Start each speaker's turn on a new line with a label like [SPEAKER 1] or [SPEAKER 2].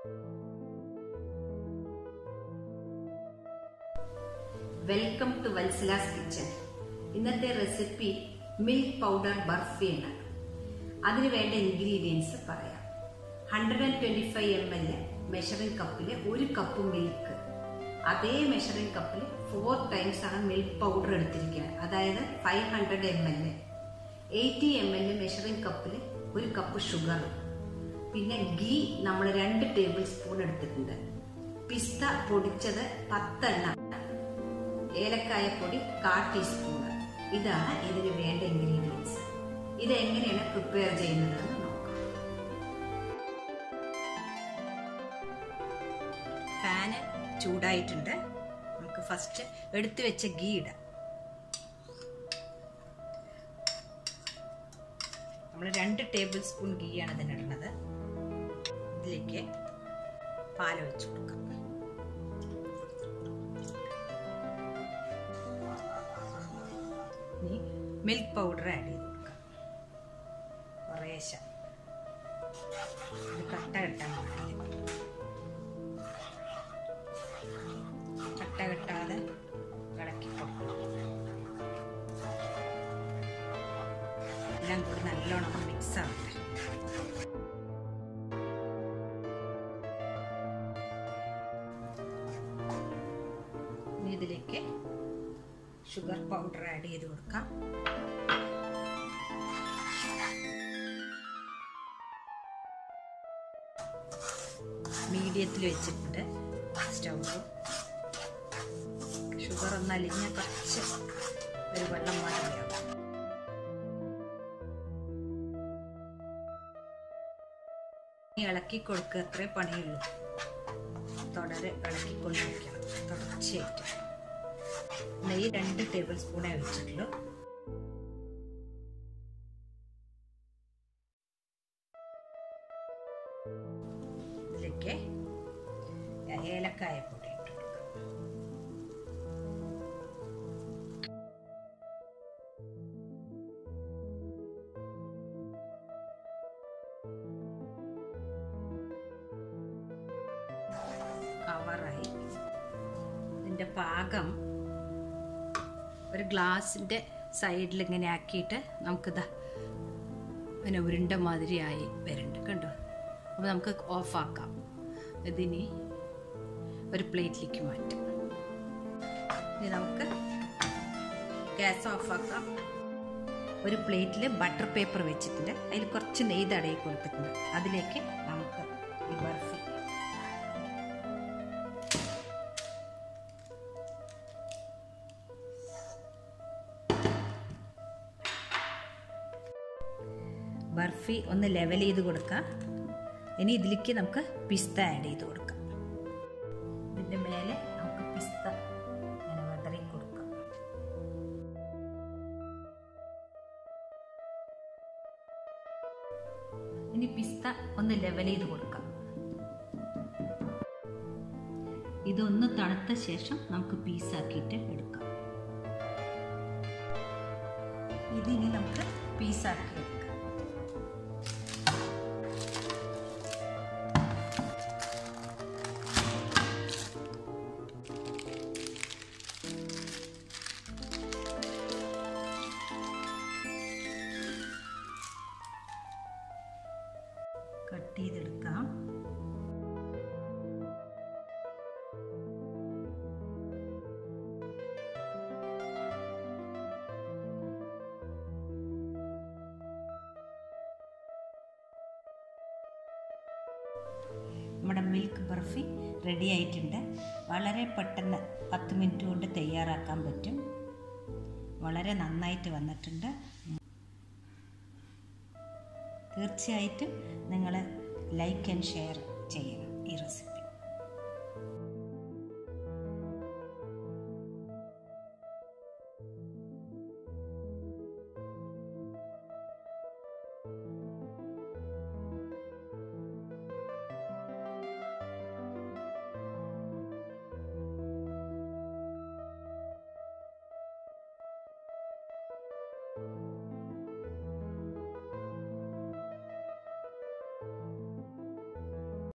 [SPEAKER 1] welcome to Vatsala's kitchen ഇന്നത്തെ recipe milk powder ബർഫിയാണ് അതിന് വേണ്ട ഇൻഗ്രീഡിയൻസ് പറയാം hundred and twenty five M L measuring കപ്പിൽ ഒരു കപ്പ് മിൽക്ക് അതേ മെഷറിംഗ് കപ്പിൽ ഫോർ ടൈംസ് ആണ് മിൽക്ക് പൗഡർ എടുത്തിരിക്കുന്നത് അതായത് five hundred M L eighty M L measuring കപ്പിൽ ഒരു കപ്പ് ഷുഗർ പിന്നെ ഗീ നമ്മൾ രണ്ട് ടേബിൾ സ്പൂൺ എടുത്തിട്ടുണ്ട് പിസ്ത പൊടിച്ചത് പത്തെണ്ണം ഏലക്കായ പൊടി കാ ടീസ്പൂണ് ഇതാണ് ഇതിന് വേണ്ട ഇൻഗ്രീഡിയൻസ് ഇത് എങ്ങനെയാണ് പ്രിപ്പയർ ചെയ്യുന്നതെന്ന് നോക്കാം പാന് ചൂടായിട്ടുണ്ട് നമുക്ക് ഫസ്റ്റ് എടുത്തു വെച്ച ഗീ ഇടാം നമ്മൾ രണ്ട് ടേബിൾ സ്പൂൺ ഗീ ആണ് ഇതിനിടുന്നത് ഇതിലേക്ക് പാൽ ഒഴിച്ചു കൊടുക്കാം ഇനി മിൽക്ക് പൗഡർ ആഡ് ചെയ്ത് കൊടുക്കാം കുറേശ്ശ ഇത് കട്ട കെട്ടാൻ പാടില്ല കട്ട കെട്ടാതെ ഇളക്കി കൊടുക്കണം എല്ലാം കൂടി നല്ലോണം മിക്സ് ആവട്ടെ ഇനി ഇതിലേക്ക് ഷുഗർ പൗഡർ ആഡ് ചെയ്ത് കൊടുക്കാം മീഡിയത്തിൽ വെച്ചിട്ടുണ്ട് സ്റ്റൗവ് ഷുഗർ ഒന്ന് അലിഞ്ഞ കുറച്ച് ഒരു വെള്ളം മാറിയാവും ഇളക്കി കൊടുക്കുക അത്രേ പണിയുള്ളൂ തുടരെ ഇളക്കിക്കൊണ്ടിരിക്കണം തുടർച്ചയായിട്ട് നെയ്യ് രണ്ട് ടേബിൾ സ്പൂണേ ഒഴിച്ചിട്ടുള്ളൂ ഇതിലേക്ക് ഏലക്കായ പൊടി ഇട്ട് കൊടുക്കാം കവറായി ഇതിൻ്റെ പാകം ഒരു ഗ്ലാസിൻ്റെ സൈഡിൽ ഇങ്ങനെ ആക്കിയിട്ട് നമുക്കിതാ പിന്നെ ഉരുണ്ട മാതിരിയായി വരുന്നുണ്ട് കണ്ടോ അപ്പോൾ നമുക്ക് ഓഫാക്കാം ഇതിനി ഒരു പ്ലേറ്റിലേക്ക് മാറ്റാം ഇനി നമുക്ക് ഗ്യാസ് ഓഫാക്കാം ഒരു പ്ലേറ്റിൽ ബട്ടർ പേപ്പർ വെച്ചിട്ടുണ്ട് അതിൽ കുറച്ച് നെയ്യ് തടയി കൊടുത്തിട്ടുണ്ട് അതിലേക്ക് നമുക്ക് ഈ ബർഫി ബർഫി ഒന്ന് ലെവൽ ചെയ്ത് കൊടുക്കാം ഇനി ഇതിലേക്ക് നമുക്ക് പിസ്ത ആഡ് ചെയ്ത് കൊടുക്കാം ഇതിൻ്റെ മേലെ നമുക്ക് പിസ്ത ഇങ്ങനെ വിതറി കൊടുക്കാം ഇനി പിസ്ത ഒന്ന് ലെവൽ ചെയ്ത് കൊടുക്കാം ഇതൊന്ന് തണുത്ത ശേഷം നമുക്ക് പീസാക്കിയിട്ട് എടുക്കാം ഇതിനി നമുക്ക് പീസാക്കി എടുക്കാം കട്ട് ചെയ്തെടുക്കാം നമ്മുടെ മിൽക്ക് ബർഫി റെഡി ആയിട്ടുണ്ട് വളരെ പെട്ടെന്ന് പത്ത് മിനിറ്റ് കൊണ്ട് തയ്യാറാക്കാൻ പറ്റും വളരെ നന്നായിട്ട് വന്നിട്ടുണ്ട് തീർച്ചയായിട്ടും നിങ്ങൾ ലൈക്ക് ആൻഡ് ഷെയർ ചെയ്യണം ഈ റെസിപ്പി